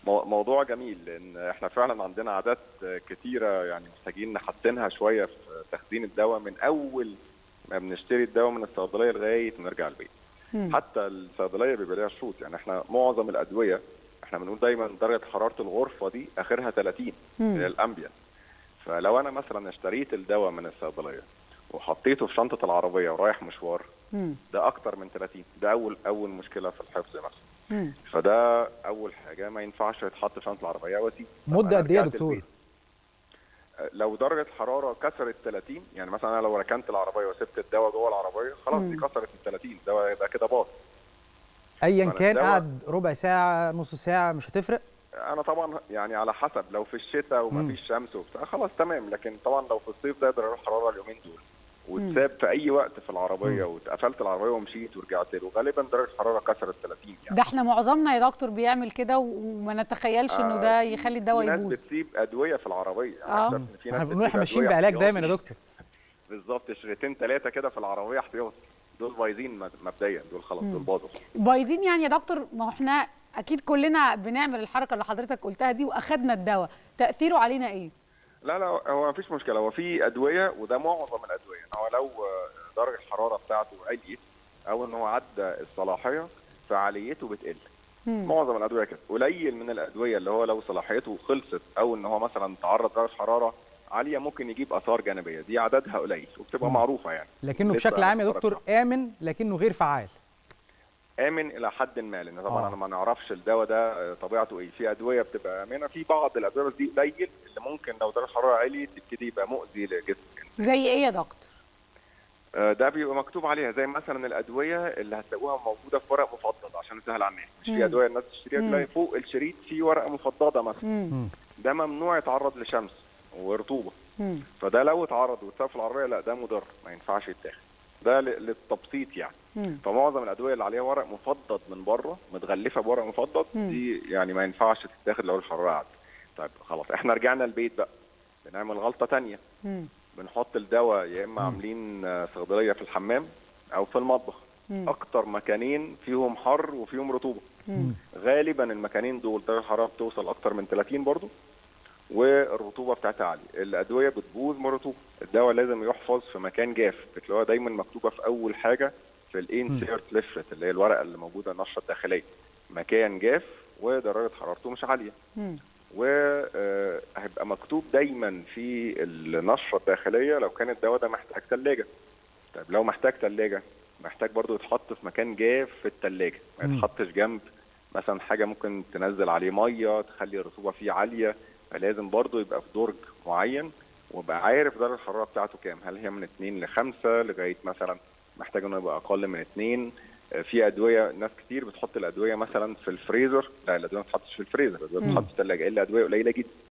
مو- موضوع جميل لان احنا فعلا عندنا عادات كتيره يعني محتاجين نحسنها شويه في تخزين الدواء من اول ما بنشتري الدواء من الصيدليه لغايه ما نرجع البيت مم. حتى الصيدليه بيبقى ليها شروط يعني احنا معظم الادويه احنا بنقول دايما درجه حراره الغرفه دي اخرها 30 مم. الى الامبيان فلو انا مثلا اشتريت الدواء من الصيدليه وحطيته في شنطه العربيه ورايح مشوار مم. ده اكتر من 30 ده اول اول مشكله في الحفظ مثلا مم. فده اول حاجه ما ينفعش يتحط في شنطه العربيه واسيب طب مده أنا قد ايه يا رجعت دكتور؟ البيت. لو درجه الحراره كسرت 30 يعني مثلا انا لو ركنت العربيه وسبت الدواء جوه العربيه خلاص دي مم. كسرت ال 30 الدواء يبقى كده باظ ايا فأنا كان الدواء- قعد ربع ساعه نص ساعه مش هتفرق انا طبعا يعني على حسب لو في الشتاء مم. ومفيش شمس وبتاع خلاص تمام لكن طبعا لو في الصيف ده درجه الحراره اليومين دول واتساب في اي وقت في العربيه واتقفلت العربيه ومشيت ورجعت له غالبا درجه الحراره كسرت 30 يعني ده احنا معظمنا يا دكتور بيعمل كده و- وما نتخيلش انه ده آه، يخلي في الدواء ناس يبوظ بتسيب ادويه في العربيه يعني آه. عارفة إن في ناس احنا بنقول احنا بتسيب ماشيين أدوية بعلاج دايما يا احتياطي. دكتور بالظبط شريطين ثلاثه كده في العربيه احتياطي دول بايظين مب- مبدئيا دول خلاص دول باظوا بايظين يعني يا دكتور ما هو احنا اكيد كلنا بنعمل الحركه اللي حضرتك قلتها دي واخدنا الدواء تاثيره علينا ايه لا لا هو مفيش مشكله هو في ادويه وده معظم الادويه ان هو لو آه، درجه الحراره بتاعته عليت او ان هو عدى الصلاحيه فعاليته بتقل مم. معظم الادويه كده قليل من الادويه اللي هو لو صلاحيته خلصت او ان هو مثلا تعرض درجه حراره عاليه ممكن يجيب اثار جانبيه دي عددها قليل وبتبقى مم. معروفه يعني لكنه لسه بشكل عام يا ما دكتور امن لكنه غير فعال امن الى حد ما لان طبعا آه. انا ما نعرفش الدواء ده آه، طبيعته ايه في ادويه بتبقى امنه في بعض الادويه بس دي قليل اللي ممكن لو درجه الحراره عليت يبتدي يبقى مؤذي للجسم زي ايه يا دكتور آه، ده بيبقى مكتوب عليها زي مثلا الادويه اللي هتلاقوها موجوده في ورق مفضل عشان يسهل على الناس مش مم. في ادويه الناس تشتريها مم. تلاقي فوق الشريط في ورقه مفضله مثلا مم. مم. ده ممنوع يتعرض لشمس ورطوبه مم. فده لو اتعرض واتساب في العربيه لا ده مضر ما ينفعش يتاخد ده ل- للتبسيط يعني مم. فمعظم الادويه اللي عليها ورق مفضل من بره متغلفه بورق مفضل مم. دي يعني ما ينفعش تتاخد لو الحراره عدت طيب خلاص احنا رجعنا البيت بقى بنعمل غلطه تانية مم. بنحط الدواء يا اما مم. عاملين آه، صيدليه في الحمام او في المطبخ مم. اكتر مكانين فيهم حر وفيهم رطوبه مم. غالبا المكانين دول درجه الحراره بتوصل اكتر من 30 برضو والرطوبه بتاعتها عاليه الادويه بتبوظ من الرطوبه الدواء لازم يحفظ في مكان جاف بتلاقوها دايما مكتوبه في اول حاجه في الانسيرت ليفلت اللي هي الورقه اللي موجوده النشره الداخليه مكان جاف ودرجه حرارته مش عاليه مم. وهيبقى مكتوب دايما في النشره الداخليه لو كان الدواء ده محتاج ثلاجه طيب لو محتاج ثلاجه محتاج برضو يتحط في مكان جاف في الثلاجه ما مم. يتحطش جنب مثلا حاجه ممكن تنزل عليه ميه تخلي الرطوبه فيه عاليه فلازم برضو يبقى في درج معين ويبقى عارف درجه الحراره بتاعته كام هل هي من 2 ل 5 لغايه مثلا محتاج انه يبقى اقل من 2 في ادويه ناس كتير بتحط الادويه مثلا في الفريزر لا الادويه ما بتتحطش في الفريزر الادويه مم. بتتحط في الثلاجه الا ادويه قليله جدا